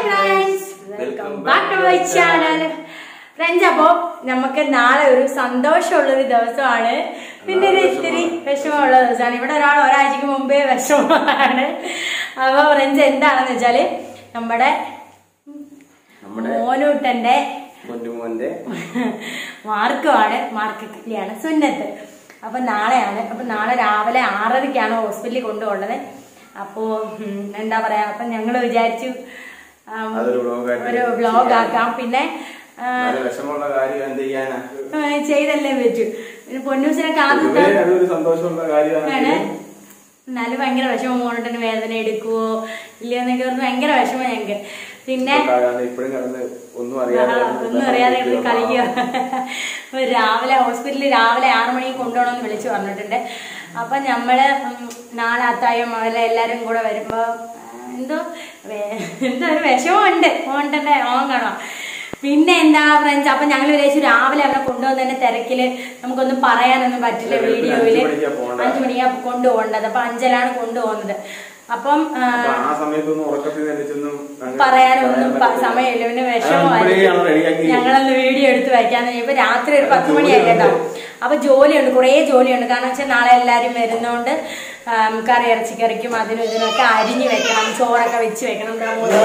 Friends welcome back to my channel friends അപ്പോ നമുക്ക് നാളെ ഒരു സന്തോഷമുള്ള ഒരു ദിവസമാണ് പിന്നെ ഒരു ഇത്തിരി വിഷമമുള്ള ദിവസമാണ് ഇവിടെ ഒരാൾ ഒരാഴ്ചക്ക് മുമ്പേ വിഷമമാണ് അപ്പൊ ഫ്രണ്ട്സ് എന്താണെന്ന് വെച്ചാല് നമ്മുടെ നമ്മുടെ മോനൂട്ടന്റെ പൊന്നുമോന്റെ മാർക്കുമാണ് മാർക്ക് കിട്ടിയാണ് സുന്നത്ത് അപ്പൊ നാളെയാണ് അപ്പൊ നാളെ രാവിലെ ആറരയ്ക്കാണ് ഹോസ്പിറ്റലിൽ കൊണ്ടുപോകേണ്ടത് അപ്പോ ഉം, എന്താ പറയാ അപ്പൊ ഞങ്ങൾ വിചാരിച്ചു ആം, അതൊരു vlog-ആയിട്ട് ഒരു വ്ലോഗ് ആക്കാം പിന്നെ ആ, വളരെ വിഷമമുള്ള കാര്യം എന്ത് ചെയ്യാനാ ആ, ചെയ്തല്ലേ പറ്റൂ പിന്നെ പൊന്നൂസിനൊക്കെ ആദ്യത്തെ പൊതുവേ അതൊരു സന്തോഷമുള്ള ആണ് കാര്യമാണ് എന്നാലും ഭയങ്കര വിഷമം മോണിട്ടിന് വേദന എടുക്കുവോ ഇല്ലയോ എന്നൊക്കെ പറഞ്ഞ് ഭയങ്കര വിഷമം ഞങ്ങക്ക് പിന്നെ ഇപ്പോഴും കിടന്ന് ഒന്നും ആ, അറിയാതെ ഒന്നും അറിയാതെ ഇരുന്ന് കളിക്കുക അപ്പൊ രാവിലെ ഹോസ്പിറ്റലിൽ രാവിലെ ആറു മണിക്ക് കൊണ്ടുപോകണമെന്ന് വിളിച്ചു പറഞ്ഞിട്ടുണ്ട് അപ്പൊ നമ്മള് ഉം, നാളെ അത്തായം അവരെ എല്ലാരും കൂടെ വരുമ്പോ ആ, എന്തോ വേ- എന്തോ ഒരു വിഷമമുണ്ട് മോണ്ടന്റെ ഓൻ കാണാം പിന്നെ എന്താ ഫ്രണ്ട്സ് അപ്പൊ ഞങ്ങൾ വിചാരിച്ചു രാവിലെ അവരെ കൊണ്ടുവന്നതിന്റെ തിരക്കില് നമുക്കൊന്നും പറയാനൊന്നും പറ്റില്ല ഇല്ല, വെളുപ്പിന് വീഡിയോയില് അഞ്ച് മണിക്കാ പോകണ്ടത്. അഞ്ചു മണിക്കാ കൊണ്ടുപോകേണ്ടത് അപ്പൊ അഞ്ചലാണ് കൊണ്ടുപോകുന്നത് അപ്പം ആ, അപ്പൊ ആ സമയത്തൊന്നും ഉറക്കത്തിൽ നിന്നിട്ടൊന്നും അങ്ങ് പറയാനൊന്നും പ- പറ്റില്ല. സമയമില്ല പിന്നെ അത് ഇപ്പഴേ ഞങ്ങൾ റെഡിയാക്കി വിഷമമായിരുന്നു ഞങ്ങളന്ന് വീഡിയോ എടുത്ത് വയ്ക്കാന്ന് കഴിഞ്ഞപ്പോ രാത്രി ഒരു പത്ത് മണിയായി കേട്ടോ അപ്പൊ ജോലിയുണ്ട് കുറേ ജോലിയുണ്ട് കാരണം വെച്ചാൽ നാളെ എല്ലാരും വരുന്നോണ്ട് ആം, കറി ഇറച്ചിക്കറിക്കും അതിനും ഇതിനൊക്കെ അരിഞ്ഞു വെക്കണം ചോറൊക്കെ വെച്ച് വെക്കണം ദാ മോന്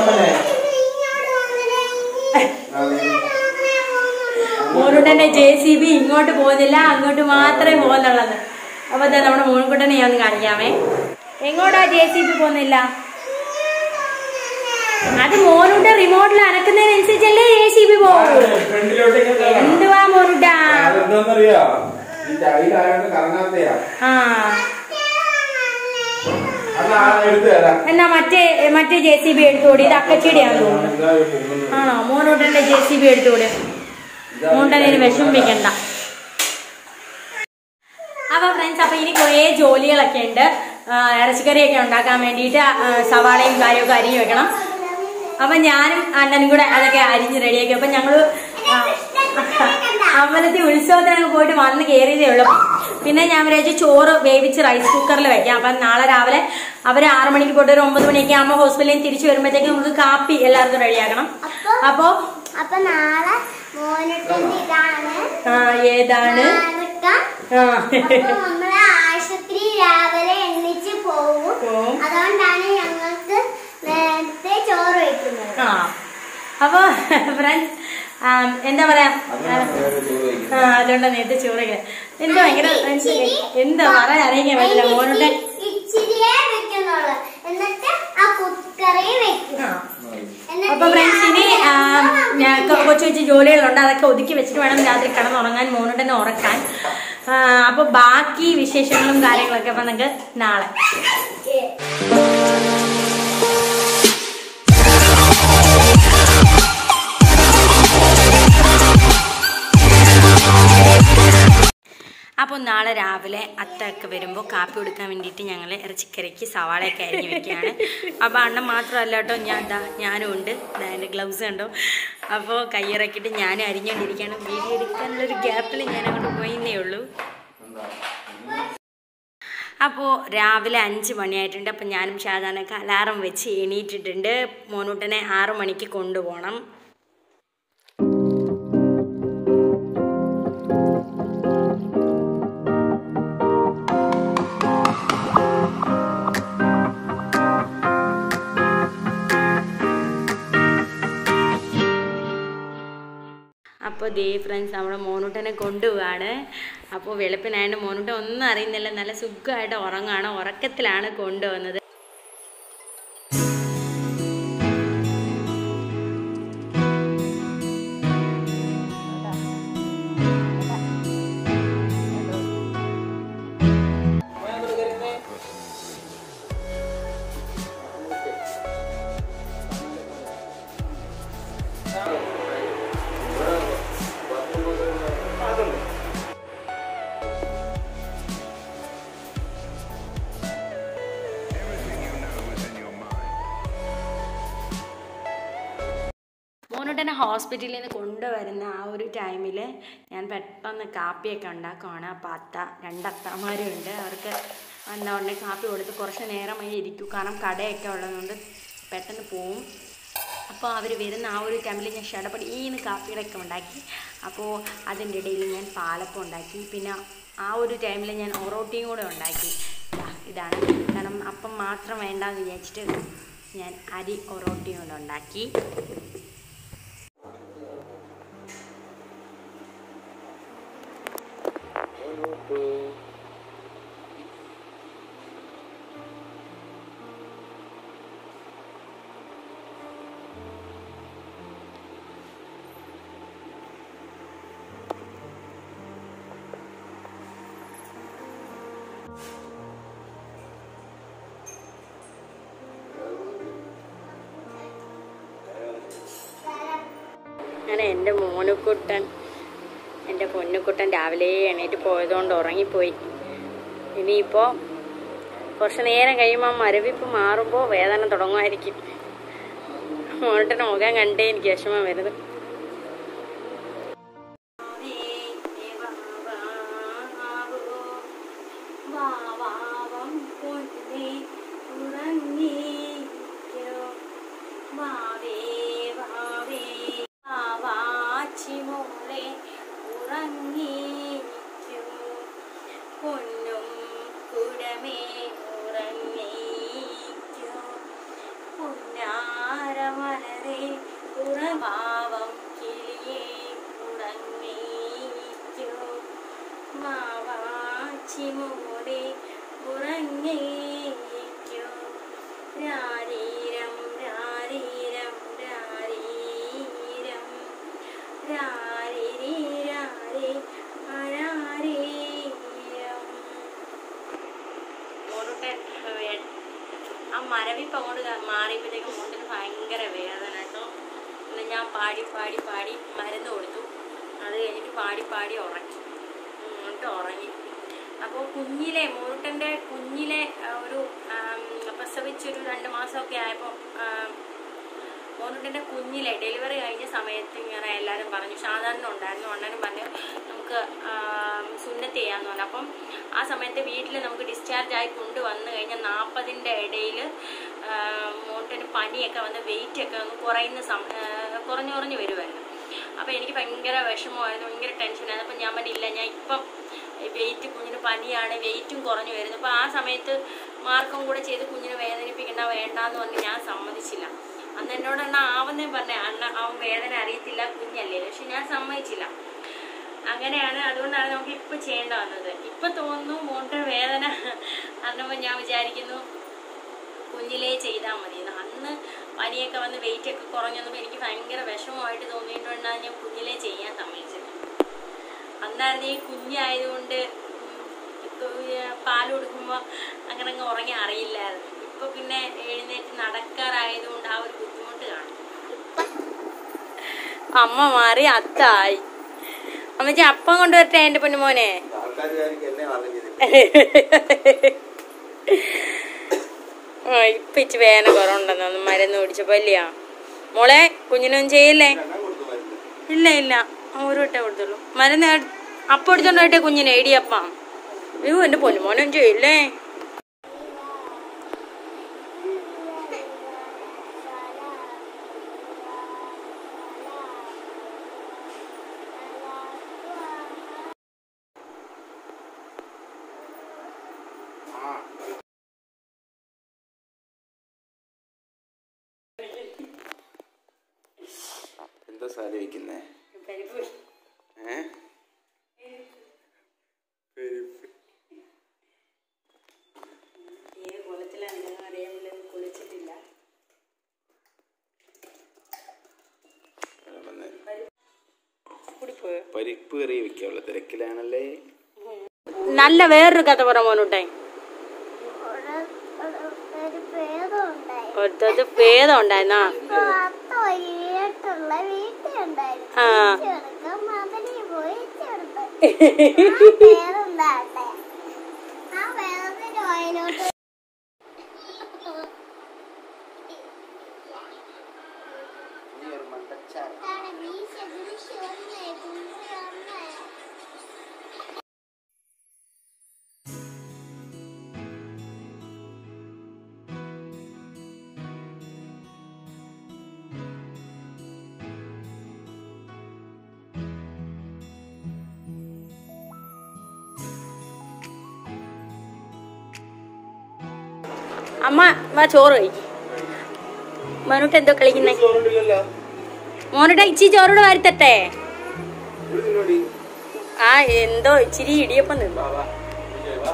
മോനുട്ടന്റെ ജെ സി ബി ഇങ്ങോട്ട് പോകുന്നില്ല അങ്ങോട്ട് മാത്രമേ പോകുന്നുള്ളത് അപ്പൊ ദാ നമ്മുടെ മോൻകുട്ടനെ ഞാൻ ഒന്ന് കാണിക്കാമേ എങ്ങോട്ടാ ജെ സി ബി പോകുന്നില്ല അത് മോനുട്ട റിമോട്ടിൽ അനക്കുന്നതിനനുസരിച്ചല്ലേ ജെ സി ബി പോകും ഫ്രണ്ടിലോട്ടേക്ക് കയറാം. എന്തുവാ മോനുട്ട അതെന്താന്നറിയോ ഈ ചളിയിലായോണ്ട് കറങ്ങാത്തയാ ആ അത് ആ എടുത്ത് തരാം എന്നാ മറ്റേ മറ്റേ ജെ സി ബി എടുത്തോടി ഇത് അക്കച്ചിടിയാന്ന് തോന്നുന്നു ഇതാ ഒരു പോകുന്നത്. ആണോ മോനൂട്ടന്റെ ജെ സി ബി എടുത്തോടി മോണ്ടനെ വിഷമിപ്പിക്കണ്ട അപ്പൊ ഫ്രണ്ട്സ് അപ്പൊ ഇനി കുറേ ജോലികളൊക്കെ ഉണ്ട് ആ, ഇറച്ചിക്കറിയൊക്കെ ഉണ്ടാക്കാൻ വേണ്ടിയിട്ട് ആ, സവാളയും കാര്യമൊക്കെ അരിഞ്ഞു വെക്കണം അപ്പൊ ഞാനും അണ്ണനും കൂടെ അതൊക്കെ അരിഞ്ഞ് റെഡിയാക്കി അപ്പൊ ഞങ്ങള് ആ, അമ്പലത്തിൽ ഉത്സവത്തിനൊക്കെ പോയിട്ട് വന്ന് കയറിയതേ ഉള്ളൂ പിന്നെ ഞാൻ വിചാരിച്ചു ചോറ് വേവിച്ച് റൈസ് കുക്കറിൽ വെക്കാം അപ്പൊ നാളെ രാവിലെ അവര് ആറു മണിക്ക് പോയിട്ട് ഒരു ഒമ്പത് മണിയൊക്കെ ആകുമ്പോൾ ഹോസ്പിറ്റലിൽ നിന്ന് തിരിച്ചു വരുമ്പോഴത്തേക്ക് നമുക്ക് കാപ്പി എല്ലാവർക്കും റെഡിയാക്കണം അപ്പോ അപ്പൊ നാളെ മോനിട്ടുണ്ട് ഇതാണ് ആ, ഏതാണ് നാനൂറ്റം. ആ അപ്പൊ നമ്മള് ആശുപത്രി രാവിലെ എണ്ണിച്ച് പോവും പോവും. അതുകൊണ്ടാണ് ഞങ്ങൾക്ക് നേരത്തെ ചോറ് വയ്ക്കുന്നത് ആ അപ്പൊ ഫ്രണ്ട്സ് എന്താ പറയാ അതിനാണ് വേറെ ചോറ് വയ്ക്കുന്നത്. ആ അതുകൊണ്ട് നേരത്തെ ചോറ് എന്താ ഭയങ്കര എന്താ പറയാൻ അറിയിക്കാൻ പറ്റില്ല മോനുടെ ഇച്ചിരിയേ വെക്കുന്നുള്ളു എന്നിട്ട് ആ കുക്കറിൽ വെക്കും ആ. എന്നിട്ട് അപ്പൊ ഫ്രണ്ട്സ് ഇനി ആ, ഞാൻ കൊ- കൊച്ചു കൊച്ചു ജോലികളുണ്ട് അതൊക്കെ ഒതുക്കി വെച്ചിട്ട് വേണം രാത്രി കിടന്നുറങ്ങാൻ മോനുടനെ ഉറക്കാൻ ആ, അപ്പൊ ബാക്കി വിശേഷങ്ങളും കാര്യങ്ങളൊക്കെ അപ്പൊ നിങ്ങൾക്ക് നാളെ അപ്പോൾ നാളെ രാവിലെ അത്തൊക്കെ വരുമ്പോൾ കാപ്പി കൊടുക്കാൻ വേണ്ടിയിട്ട് ഞങ്ങൾ ഇറച്ചിക്കറിക്ക് സവാളയൊക്കെ അരിഞ്ഞ് വെക്കുകയാണ് അപ്പോൾ അണ്ണൻ മാത്രമല്ല കേട്ടോ ഞാൻ ദാ ഞാനും ഉണ്ട് ദാ എൻ്റെ ഗ്ലൗസ് കണ്ടോ അപ്പോൾ കൈയിറക്കിയിട്ട് ഞാനും അരിഞ്ഞുകൊണ്ടിരിക്കുകയാണ് വീഡിയോ എടുക്കാനുള്ളൊരു ഗ്യാപ്പിൽ ഞാൻ അങ്ങോട്ട് പോയിന്നേ ഉള്ളൂ അപ്പോൾ രാവിലെ അഞ്ച് മണിയായിട്ടുണ്ട് അപ്പോൾ ഞാനും ഷാജാനൊക്കെ അലാറം വെച്ച് എണീറ്റിട്ടുണ്ട് മോനൂട്ടനെ ആറു മണിക്ക് കൊണ്ടുപോകണം അപ്പോൾ ദേ ഫ്രണ്ട്സ് നമ്മുടെ മോനൂട്ടനെ കൊണ്ടുപോവാണ് അപ്പോൾ വെളുപ്പിനായിട്ട് മോനൂട്ടൻ ഒന്നും അറിയുന്നില്ല നല്ല സുഖമായിട്ട് ഉറങ്ങാണ് ഉറക്കത്തിലാണ് കൊണ്ടുവന്നത് മോനോട്ടനെ ഹോസ്പിറ്റലിൽ നിന്ന് കൊണ്ടുവരുന്ന ആ ഒരു ടൈമിൽ ഞാൻ പെട്ടെന്ന് കാപ്പിയൊക്കെ ഉണ്ടാക്കുവാണ് അപ്പോൾ അത്ത രണ്ടത്തമാരും ഉണ്ട് അവർക്ക് എന്താ പറയുക കാപ്പി കൊടുത്ത് കുറച്ച് നേരമായി ഇരിക്കും കാരണം കടയൊക്കെ ഉള്ളതുകൊണ്ട് പെട്ടെന്ന് പോവും അപ്പോൾ അവർ വരുന്ന ആ ഒരു ടൈമിൽ ഞാൻ ഷടപടീന്ന് കാപ്പിയുടെയൊക്കെ ഉണ്ടാക്കി അപ്പോൾ അതിൻ്റെ ഇടയിൽ ഞാൻ പാലപ്പം ഉണ്ടാക്കി പിന്നെ ആ ഒരു ടൈമിൽ ഞാൻ ഒറോട്ടിയും കൂടെ ഉണ്ടാക്കി ദാ ഇതാണ് കാരണം അപ്പം മാത്രം വേണ്ടാന്ന് വിചാരിച്ചിട്ട് ഞാൻ അരി ഒറോട്ടിയും കൂടെ ഉണ്ടാക്കി അങ്ങനെ എൻ്റെ മോനുക്കുട്ടൻ എൻ്റെ പൊന്നുക്കുട്ടൻ രാവിലെ എണീറ്റ് പോയതുകൊണ്ട് ഉറങ്ങിപ്പോയി ഇനിയിപ്പോൾ കുറച്ച് നേരം കഴിയുമ്പോൾ മരവിപ്പ് മാറുമ്പോൾ വേദന തുടങ്ങുമായിരിക്കും മോനുട്ടൻ മുഖം കണ്ടേ എനിക്ക് വിഷമം വരുന്നത് വാവാച്ചിമോളെ ഉറങ്ങിക്കൂ പൊന്നും കുടമേ ഉറങ്ങിക്കൂ പുന്നാരമലരെ ഉറവാവം കിളിയെ ഉറങ്ങിക്കൂ മാവാച്ചിമോടെ ഉറങ്ങിക്കൂ രാരീരം രാരീരം രാരീരം രാരീ രാരീ ആരാരീരം മോനുട്ടൻ ആ മരവിപ്പ് അങ്ങോട്ട് ക- മാറിയപ്പോഴത്തേക്കും മുണ്ടിന് ഭയങ്കര വേദന കേട്ടോ പിന്നെ ഞാൻ പാടി പാടി പാടി മരുന്ന് കൊടുത്തു അത് കഴിഞ്ഞിട്ട് പാടി പാടി ഉറങ്ങി എന്നിട്ട് ഉറങ്ങി അപ്പോൾ കുഞ്ഞിലെ മോട്ടൻ്റെ കുഞ്ഞിലെ ആ, ഒരു ആം, പ്രസവിച്ചൊരു രണ്ട് മാസമൊക്കെ ആയപ്പോൾ മോനുട്ടിൻ്റെ കുഞ്ഞിലെ ഡെലിവറി കഴിഞ്ഞ സമയത്ത് ഇങ്ങനെ എല്ലാവരും പറഞ്ഞു സാധാരണ ഉണ്ടായിരുന്നു അണ്ണനും പറഞ്ഞു നമുക്ക് ആം, സുന്നത്ത് ചെയ്യാന്ന് പറഞ്ഞു അപ്പം ആ സമയത്ത് വീട്ടിൽ നമുക്ക് ഡിസ്ചാർജ് ആയി കൊണ്ടുവന്നു കഴിഞ്ഞാൽ നാൽപ്പതിൻ്റെ ഇടയിൽ മോട്ടിന് പനിയൊക്കെ വന്ന് വെയിറ്റ് ഒക്കെ ഒന്ന് കുറയുന്ന സം ആ, കുറഞ്ഞു കുറഞ്ഞു വരുമായിരുന്നു അപ്പോൾ എനിക്ക് ഭയങ്കര വിഷമമായിരുന്നു ഭയങ്കര ടെൻഷനായിരുന്നു അപ്പം ഞാൻ പറഞ്ഞില്ല ഞാൻ ഇപ്പം വെയിറ്റ് കുഞ്ഞിന് പനിയാണ് വെയിറ്റും കുറഞ്ഞു വരുന്നു അപ്പോൾ ആ സമയത്ത് മാർക്കും കൂടെ ചെയ്ത് കുഞ്ഞിനെ വേദനിപ്പിക്കണ്ട വേണ്ടാന്ന് പറഞ്ഞ് ഞാൻ സമ്മതിച്ചില്ല അന്ന് എന്നോട് അണ്ണ ആവുന്നേ പറഞ്ഞ അണ്ണ അവൻ വേദന അറിയത്തില്ല കുഞ്ഞല്ലേ പക്ഷെ ഞാൻ സമ്മതിച്ചില്ല അങ്ങനെയാണ് അതുകൊണ്ടാണ് നമുക്ക് ഇപ്പൊ ചെയ്യേണ്ട വന്നത് ഇപ്പൊ തോന്നുന്നു മോന്റെ വേദന അറിഞ്ഞപ്പോൾ ഞാൻ വിചാരിക്കുന്നു കുഞ്ഞിലേ ചെയ്താൽ മതി എന്ന്. അന്ന് പനിയൊക്കെ വന്ന് വെയിറ്റ് ഒക്കെ കുറഞ്ഞപ്പോൾ എനിക്ക് ഭയങ്കര വിഷമമായിട്ട് തോന്നിയിട്ടുണ്ടാണ് ഞാൻ കുഞ്ഞിലേ ചെയ്യാൻ സമ്മതിച്ചത് അന്നായിരുന്നു ഈ കുഞ്ഞായതുകൊണ്ട് ഉം, ഇപ്പൊ ഈ പാൽ കൊടുക്കുമ്പോൾ അങ്ങനെ അങ്ങ് ഉറങ്ങി അറിയില്ലായിരുന്നു ഇപ്പൊ പിന്നെ എഴുന്നേറ്റ് നടക്കാറായതുകൊണ്ട് ആ ഒരു ബുദ്ധിമുട്ട് കാണും അമ്മ മാറി അത്തായി അമ്മച്ചി അപ്പം കൊണ്ടുവരട്ടെ എന്റെ പൊന്നുമോനെ ആൾക്കാർ വിചാരിക്കും എന്നെ അറിഞ്ഞത് ആ ഇപ്പൊ ഇച്ച് വേദന കുറവുണ്ടെന്ന് ഒന്ന് മരുന്ന് കുടിച്ചപ്പോ ഇല്ലയാ മോളെ കുഞ്ഞിനൊന്നും ചെയ്യില്ലേ എണ്ണം കൊടുത്തു മരുന്ന് ഇല്ല ഇല്ല ഒരു വട്ടേ കൊടുത്തുള്ളൂ മരുന്ന് എട്- അപ്പം എടുത്തോണ്ട് പോയിട്ടെ കുഞ്ഞിനെ ഇടിയപ്പം അയ്യോ എന്റെ പൊന്നുമോനൊന്നും ചെയ്യില്ലേ എന്താ സാലിക്കുന്നേ ഏ പെരുപ്പ്. ഏത് കുളത്തിലാണെന്ന് അറിയാമില്ല കുളിച്ചിട്ടില്ല ഞാൻ വന്ന് കൂടിപ്പോയോ പരിപ്പ് കറി വെക്കാനുള്ള തിരക്കിലാണല്ലേ നല്ല വേറൊരു കഥ പറ മോനുട്ടെ ഒരു പേരും ഉണ്ടായി ഒരിടത്ത് ഭേദം ഉണ്ടായിരുന്നാ അത്ത വൈകിട്ടുള്ള വീട്ടിലുണ്ടായിരുന്നു ആ. ചെറുക്കം മകനെ പോയി ചെറുത്ത് ആ പേരുണ്ടാട്ടെ ആ പേരത്തിന് വയനോട്ട് വീശ വീശ ഒന്നേ കുമ്പി ഒന്നേ ആ അമ്മ വാ ചോറ് കഴിക്കും മോനൂട്ട് എന്തോ കളിക്കുന്നേ ചോറുണ്ടല്ലോ മോനൂട്ട ഇച്ചിരി ചോറൂടെ വരുത്തട്ടെ ഒരു തിന്നോടി ആ എന്തോ ഇച്ചിരി ഇടിയപ്പം നിന്നു വാ വാ വിജയ് വാ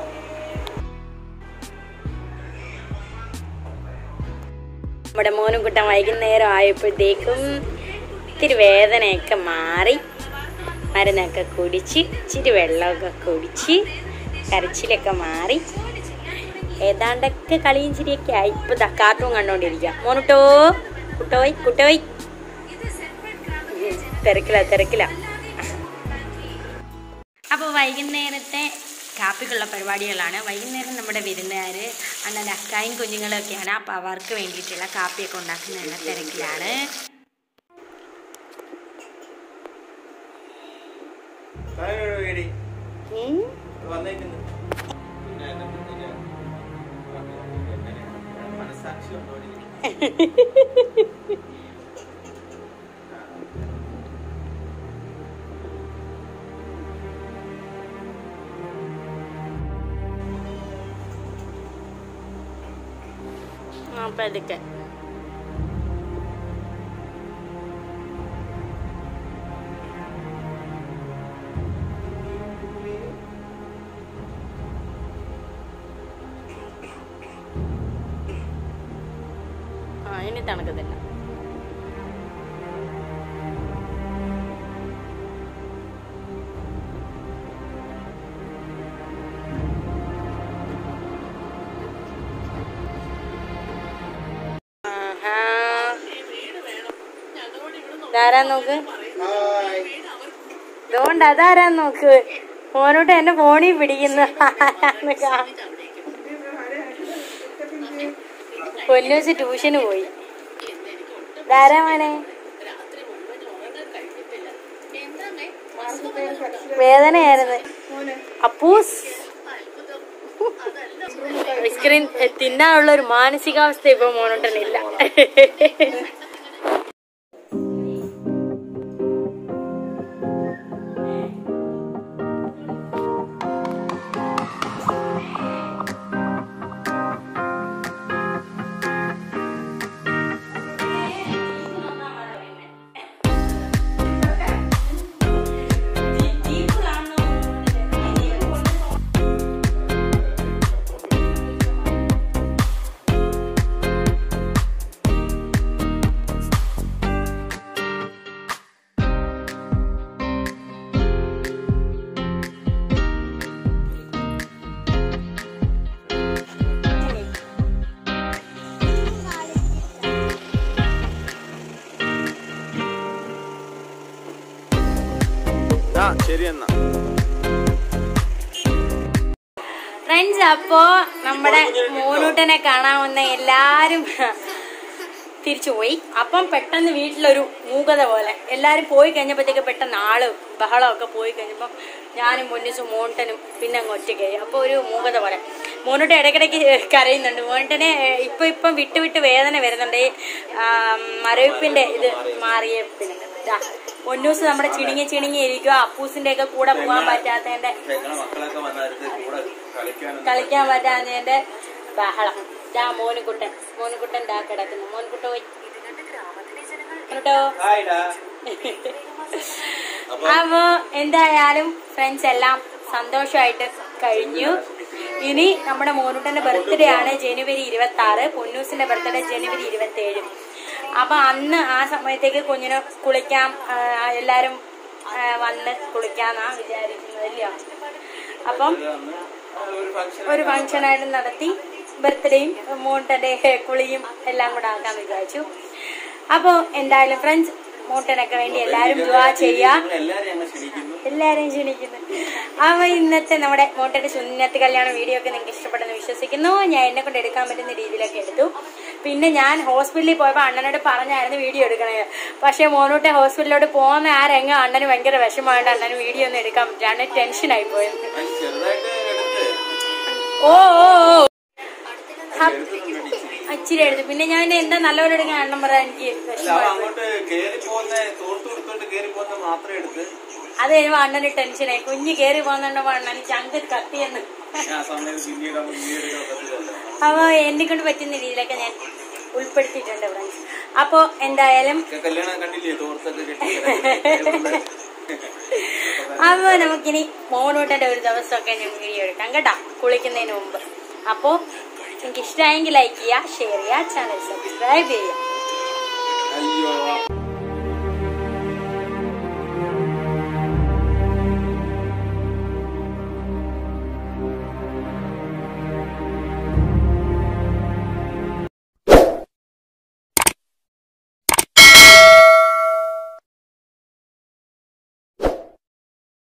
നമ്മുടെ മോനും കുട്ടൻ വൈകുന്നേരം ആയപ്പോഴത്തേക്കും ഇത്തിരി വേദനയൊക്കെ മാറി മരുന്നൊക്കെ കുടിച്ച് ഇച്ചിരി വെള്ളമൊക്കെ കുടിച്ച് കരച്ചിലൊക്കെ മാറി ഏതാണ്ടൊക്കെ കളിയും ചിരിയൊക്കെ ആയി ഇപ്പൊ ദാ കാർട്ടൂൺ കണ്ടോണ്ടിരിക്കുക മോനുട്ടോ കുട്ടോയ് കുട്ടോയ് തിരക്കില തിരക്കില അപ്പോൾ വൈകുന്നേരത്തെ കാപ്പിക്കുള്ള പരിപാടികളാണ് വൈകുന്നേരം നമ്മുടെ വിരുന്നുകാർ അണ്ണൻ്റെ അക്കായും കുഞ്ഞുങ്ങളൊക്കെയാണ് അപ്പോൾ അവർക്ക് വേണ്ടിയിട്ടുള്ള കാപ്പിയൊക്കെ ഉണ്ടാക്കുന്നതിനുള്ള തിരക്കിലാണ് താഴെ വീടി ഉം. വന്നേക്കുന്നു പിന്നെ എന്നെ കുഞ്ഞിനെ മനസ്സാക്ഷി ഉണ്ടോടി ആ പതുക്കെ ആ ഇനി തണുക്കത്തില്ല ആഹാ. ഇതാരാ നോക്ക് ഇതുകൊണ്ട് അതാരാ നോക്ക് ഫോനോട്ട് എന്റെ ഫോണിൽ പിടിക്കുന്നു ആരാന്ന് കാ- പൊന്നൂസ് ട്യൂഷന് പോയി ഇതാരാ മോനെ വേദനയായിരുന്നു അപ്പൂസ് ഐസ്ക്രീം തിന്നാനുള്ള ഒരു മാനസികാവസ്ഥ ഇപ്പൊ മോനോട്ടനില്ല ആ ശരി എന്നാ ഫ്രണ്ട്സ് അപ്പോ നമ്മുടെ മോനൂട്ടനെ കാണാൻ വന്ന എല്ലാരും തിരിച്ചു പോയി അപ്പം പെട്ടെന്ന് വീട്ടിലൊരു മൂകത പോലെ എല്ലാരും പോയി കഴിഞ്ഞപ്പോഴത്തേക്ക് പെട്ടെന്ന് ആള് ബഹളമൊക്കെ പോയി കഴിഞ്ഞപ്പം ഞാനും മുന്നിസും മോണ്ടനും പിന്നെ അങ്ങ് ഒറ്റയ്ക്കായി അപ്പോൾ ഒരു മൂകത പോലെ മോനൂട്ട ഇടയ്ക്കിടയ്ക്ക് കരയുന്നുണ്ട് മോണ്ടനെ ഇപ്പൊ ഇപ്പം വിട്ട് വിട്ട് വേദന വരുന്നുണ്ട് ഈ ആ, മരവിപ്പിന്റെ ഇത് മാറിയ പിന്നെ ദാ, പൊന്നൂസ് നമ്മുടെ ചിണിങ്ങി ചിണിങ്ങി ഇരിക്കുക അപ്പൂസിന്റെ ഒക്കെ കൂടെ പോകാൻ പറ്റാത്തതിന്റെ ഞങ്ങളെ മക്കളൊക്കെ വന്നായിരുന്നു കൂടെ കളിക്കാനൊന്നും കളിക്കാൻ പറ്റാഞ്ഞതിന്റെ ബഹളം ദാ മോനുകുട്ടൻ മോനുകുട്ടൻ ദാ കിടക്കുന്നു മോനുകുട്ട പോയി കേട്ടോ ഹായ്ടാ അപ്പോ എന്തായാലും ഫ്രണ്ട്സ് എല്ലാം സന്തോഷമായിട്ട് കഴിഞ്ഞു ഇനി നമ്മുടെ മോനുട്ടന്റെ ബർത്ത്ഡേ ആണ് ജനുവരി ഇരുപത്തി ആറ് പൊന്നൂസിന്റെ ബർത്ത്ഡേ ജനുവരി ഇരുപത്തി ഏഴ് അപ്പൊ അന്ന് ആ സമയത്തേക്ക് കുഞ്ഞിന് കുളിക്കാം ആ, എല്ലാരും ആ, വന്ന് കുളിക്കാന്നാ വിചാരിക്കുന്നത് അല്ലയോ അപ്പം ഒരു ഫംഗ്ഷൻ ഒരു ഫംഗ്ഷനായിട്ട് നടത്തി ബർത്ത്ഡേയും മോട്ടന്റെ കുളിയും എല്ലാം കൂടെ ആക്കാൻ വിചാരിച്ചു അപ്പോൾ എന്തായാലും ഫ്രണ്ട്സ് മോട്ടനൊക്കെ വേണ്ടി എല്ലാവരും ദുവാ ചെയ്യാം എല്ലാരും ഞങ്ങൾ ക്ഷണിക്കുന്നു എല്ലാരെയും ക്ഷണിക്കുന്നു അപ്പൊ ഇന്നത്തെ നമ്മുടെ മോട്ടന്റെ സുന്നത്ത് കല്യാണ വീഡിയോ ഒക്കെ നിങ്ങൾക്ക് ഇഷ്ടപ്പെടുന്നു വിശ്വസിക്കുന്നു ഞാൻ എന്നെ കൊണ്ട് എടുക്കാൻ പറ്റുന്ന രീതിയിലൊക്കെ എടുത്തു പിന്നെ ഞാൻ ഹോസ്പിറ്റലിൽ പോയപ്പോൾ അണ്ണനോട് പറഞ്ഞായിരുന്നു വീഡിയോ എടുക്കണേ പക്ഷേ മോനൂട്ടെ ഹോസ്പിറ്റലിലോട്ട് പോകുന്ന ആ രംഗം അണ്ണന് ഭയങ്കര വിഷമമായിട്ട് അണ്ണന് വീഡിയോ ഒന്നും എടുക്കാൻ പറ്റില്ല അണ്ണൻ ടെൻഷനായി പോയത് അത് ചെറുതായിട്ട് എടുത്ത് ഓ ഓ ഓ ഹ- ഇച്ചിരി എടുത്തു പിന്നെ ഞാൻ എന്താ നല്ലപോലെ എടുക്കാൻ അണ്ണം പറയാൻ എനിക്ക് അല്ല അവ വിഷമമായി അങ്ങോട്ട് കേറി പോകുന്ന തോർത്തു കൊടുത്തോണ്ട് കേറി പോകുന്ന മാത്രം എടുത്ത് അത് കഴിയുമ്പോ അണ്ണന് ടെൻഷനായി കുഞ്ഞ് കേറി പോകുന്നുണ്ടോ അണ്ണന് ചങ്ക് കത്തിയെന്ന് ആ സമയത്ത് പിന്നീട് നമുക്ക് വീഡിയോ എടുക്കാൻ പറ്റില്ലല്ലോ അപ്പോൾ എന്നെ കൊണ്ട് പറ്റുന്ന രീതിയിലൊക്കെ ഞാൻ ഉൾപ്പെടുത്തിയിട്ടുണ്ട് ഫ്രണ്ട്സ് അപ്പോൾ എന്തായാലും ഒക്കെ കല്യാണം കണ്ടില്ലേ തോർത്തൊക്കെ കെട്ടി അപ്പോൾ നമുക്കിനി മോണൂട്ടൻ്റെ ഒരു ദിവസമൊക്കെ ഞാൻ വീഡിയോ എടുക്കാം കേട്ടോ കുളിക്കുന്നതിന് മുമ്പ് അപ്പോൾ നിങ്ങൾക്ക് ഇഷ്ടമായെങ്കിൽ ലൈക്ക് ചെയ്യുക ഷെയർ ചെയ്യുക ചാനൽ സബ്സ്ക്രൈബ് ചെയ്യുക അയ്യോ